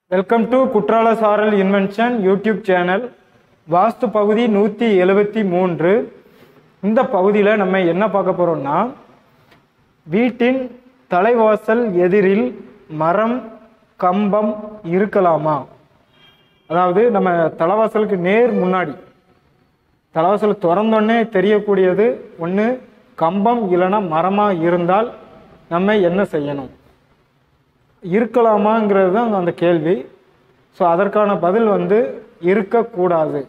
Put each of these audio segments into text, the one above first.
welcome to குற்றால சாரல் invention YouTube channel வாஸ்து பகுதி நூற்றி எழுபத்தி மூன்று இந்த பகுதியில் நம்ம என்ன பார்க்க போகிறோம்னா வீட்டின் தலைவாசல் எதிரில் மரம் கம்பம் இருக்கலாமா அதாவது நம்ம தலைவாசலுக்கு நேர் முன்னாடி தலைவாசல் திறந்தோடனே தெரியக்கூடியது ஒன்று கம்பம் இல்லைன்னா மரமாக இருந்தால் நம்ம என்ன செய்யணும் இருக்கலாமாங்கிறது தான் அந்த கேள்வி ஸோ அதற்கான பதில் வந்து இருக்கக்கூடாது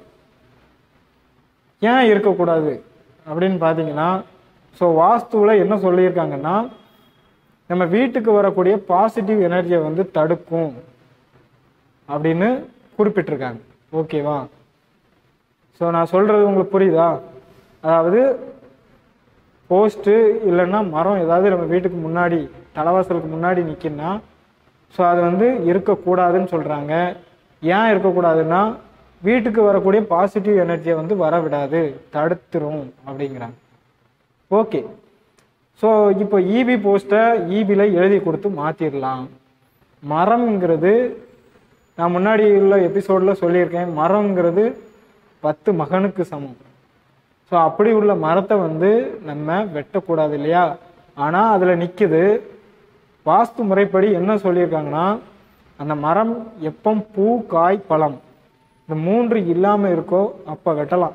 ஏன் இருக்கக்கூடாது அப்படின்னு பார்த்தீங்கன்னா ஸோ வாஸ்துவில் என்ன சொல்லியிருக்காங்கன்னா நம்ம வீட்டுக்கு வரக்கூடிய பாசிட்டிவ் எனர்ஜியை வந்து தடுக்கும் அப்படின்னு குறிப்பிட்டிருக்காங்க ஓகேவா ஸோ நான் சொல்கிறது உங்களுக்கு புரியுதா அதாவது போஸ்ட்டு இல்லைன்னா மரம் ஏதாவது நம்ம வீட்டுக்கு முன்னாடி தலைவாசலுக்கு முன்னாடி நிற்கின்னா ஸோ அது வந்து இருக்கக்கூடாதுன்னு சொல்கிறாங்க ஏன் இருக்கக்கூடாதுன்னா வீட்டுக்கு வரக்கூடிய பாசிட்டிவ் எனர்ஜியை வந்து வர விடாது தடுத்துரும் அப்படிங்கிறாங்க ஓகே ஸோ இப்போ இபி போஸ்ட்டை இபியில் எழுதி கொடுத்து மாற்றிடலாம் மரம்ங்கிறது நான் முன்னாடி உள்ள எபிசோடில் சொல்லியிருக்கேன் மரம்ங்கிறது பத்து மகனுக்கு சமம் ஸோ அப்படி உள்ள மரத்தை வந்து நம்ம வெட்டக்கூடாது இல்லையா ஆனால் அதில் நிற்குது வாஸ்து முறைப்படி என்ன சொல்லியிருக்காங்கன்னா அந்த மரம் எப்போ பூ காய் பழம் இந்த மூன்று இல்லாமல் இருக்கோ அப்போ வெட்டலாம்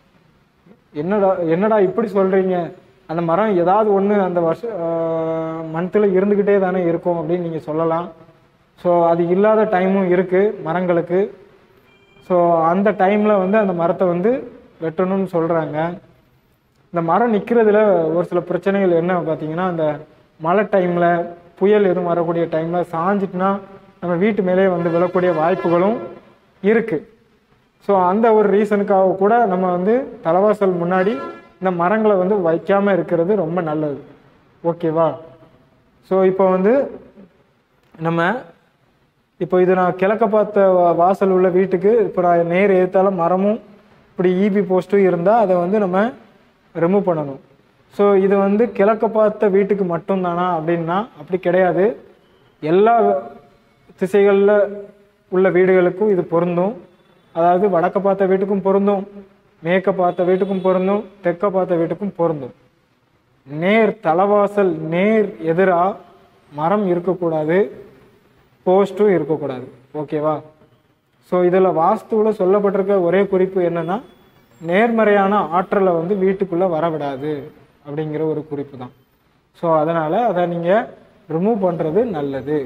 என்னடா என்னடா இப்படி சொல்கிறீங்க அந்த மரம் ஏதாவது ஒன்று அந்த வருஷ மந்த்தில் இருந்துக்கிட்டே தானே இருக்கும் அப்படின்னு நீங்கள் சொல்லலாம் ஸோ அது இல்லாத டைமும் இருக்குது மரங்களுக்கு ஸோ அந்த டைமில் வந்து அந்த மரத்தை வந்து வெட்டணும்னு சொல்கிறாங்க இந்த மரம் நிற்கிறதுல ஒரு சில பிரச்சனைகள் என்ன பார்த்தீங்கன்னா அந்த மழை டைமில் புயல் எதுவும் வரக்கூடிய டைமில் சாஞ்சிட்டுனா நம்ம வீட்டு மேலே வந்து விழக்கூடிய வாய்ப்புகளும் இருக்குது ஸோ அந்த ஒரு ரீசனுக்காக கூட நம்ம வந்து தலைவாசல் முன்னாடி இந்த மரங்களை வந்து வைக்காமல் இருக்கிறது ரொம்ப நல்லது ஓகேவா ஸோ இப்போ வந்து நம்ம இப்போ இது நான் கிழக்க பார்த்த வா- வாசல் உள்ள வீட்டுக்கு இப்போ நான் நேர் ஏற்றால மரமும் இப்படி இபி போஸ்ட்டும் இருந்தால் அதை வந்து நம்ம ரிமூவ் பண்ணணும் ஸோ இது வந்து கிழக்க பார்த்த வீட்டுக்கு மட்டும்தானா அப்படின்னா அப்படி கிடையாது எல்லா திசைகளில் உள்ள வீடுகளுக்கும் இது பொருந்தும் அதாவது வடக்க பார்த்த வீட்டுக்கும் பொருந்தும் மேற்க பார்த்த வீட்டுக்கும் பொருந்தும் தெற்க பார்த்த வீட்டுக்கும் பொருந்தும் நேர் தலைவாசல் நேர் எதிராக மரம் இருக்கக்கூடாது போஸ்ட்டும் இருக்கக்கூடாது ஓகேவா ஸோ இதில் வாஸ்துவில் சொல்லப்பட்டிருக்க ஒரே குறிப்பு என்னன்னா நேர்மறையான ஆற்றலை வந்து வீட்டுக்குள்ளே வரவிடாது அப்படிங்கிற ஒரு குறிப்பு தான் ஸோ அதனால் அதை நீங்கள் ரிமூவ் பண்ணுறது நல்லது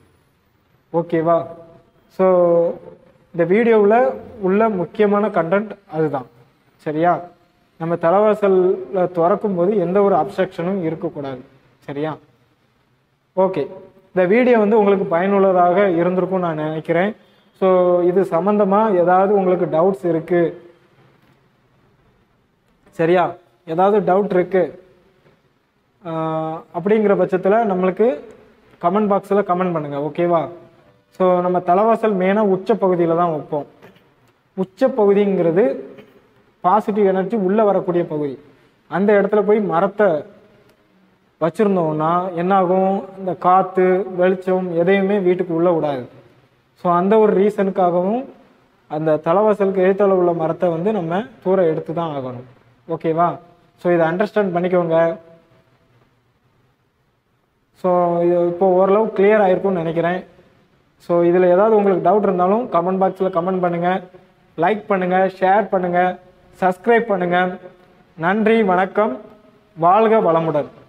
ஓகேவா ஸோ இந்த வீடியோவில் உள்ள முக்கியமான கண்டென்ட் அதுதான் சரியா நம்ம தலைவாசலில் திறக்கும் போது எந்த ஒரு அப்செக்ஷனும் இருக்கக்கூடாது சரியா ஓகே இந்த வீடியோ வந்து உங்களுக்கு பயனுள்ளதாக இருந்திருக்கும் நான் நினைக்கிறேன் ஸோ இது சம்மந்தமாக ஏதாவது உங்களுக்கு டவுட்ஸ் இருக்குது சரியா ஏதாவது டவுட் இருக்கு ஆஹ் அப்படிங்கிற பட்சத்தில் நம்மளுக்கு கமெண்ட் பாக்ஸில் கமெண்ட் பண்ணுங்க ஓகேவா ஸோ நம்ம தலைவாசல் மெயினாக உச்ச பகுதியில் தான் வைப்போம் உச்ச பகுதிங்கிறது பாசிட்டிவ் எனர்ஜி உள்ளே வரக்கூடிய பகுதி அந்த இடத்துல போய் மரத்தை வச்சுருந்தோம்னா என்னாகும் இந்த காற்று வெளிச்சம் எதையுமே வீட்டுக்கு உள்ளே விடாது ஸோ அந்த ஒரு ரீசனுக்காகவும் அந்த தலைவாசலுக்கு எழுத்தால உள்ள மரத்தை வந்து நம்ம தூர எடுத்து தான் ஆகணும் ஓகேவா ஸோ இதை அண்டர்ஸ்டாண்ட் பண்ணிக்கோங்க ஸோ இது இப்போ ஓரளவு கிளியர் ஆயிருக்கும்னு நினைக்கிறேன் ஸோ இதில் ஏதாவது உங்களுக்கு டவுட் இருந்தாலும் கமெண்ட் பாக்ஸில் கமெண்ட் பண்ணுங்கள் லைக் பண்ணுங்கள் ஷேர் பண்ணுங்கள் சப்ஸ்கிரைப் பண்ணுங்கள் நன்றி வணக்கம் வாழ்க வளமுடன்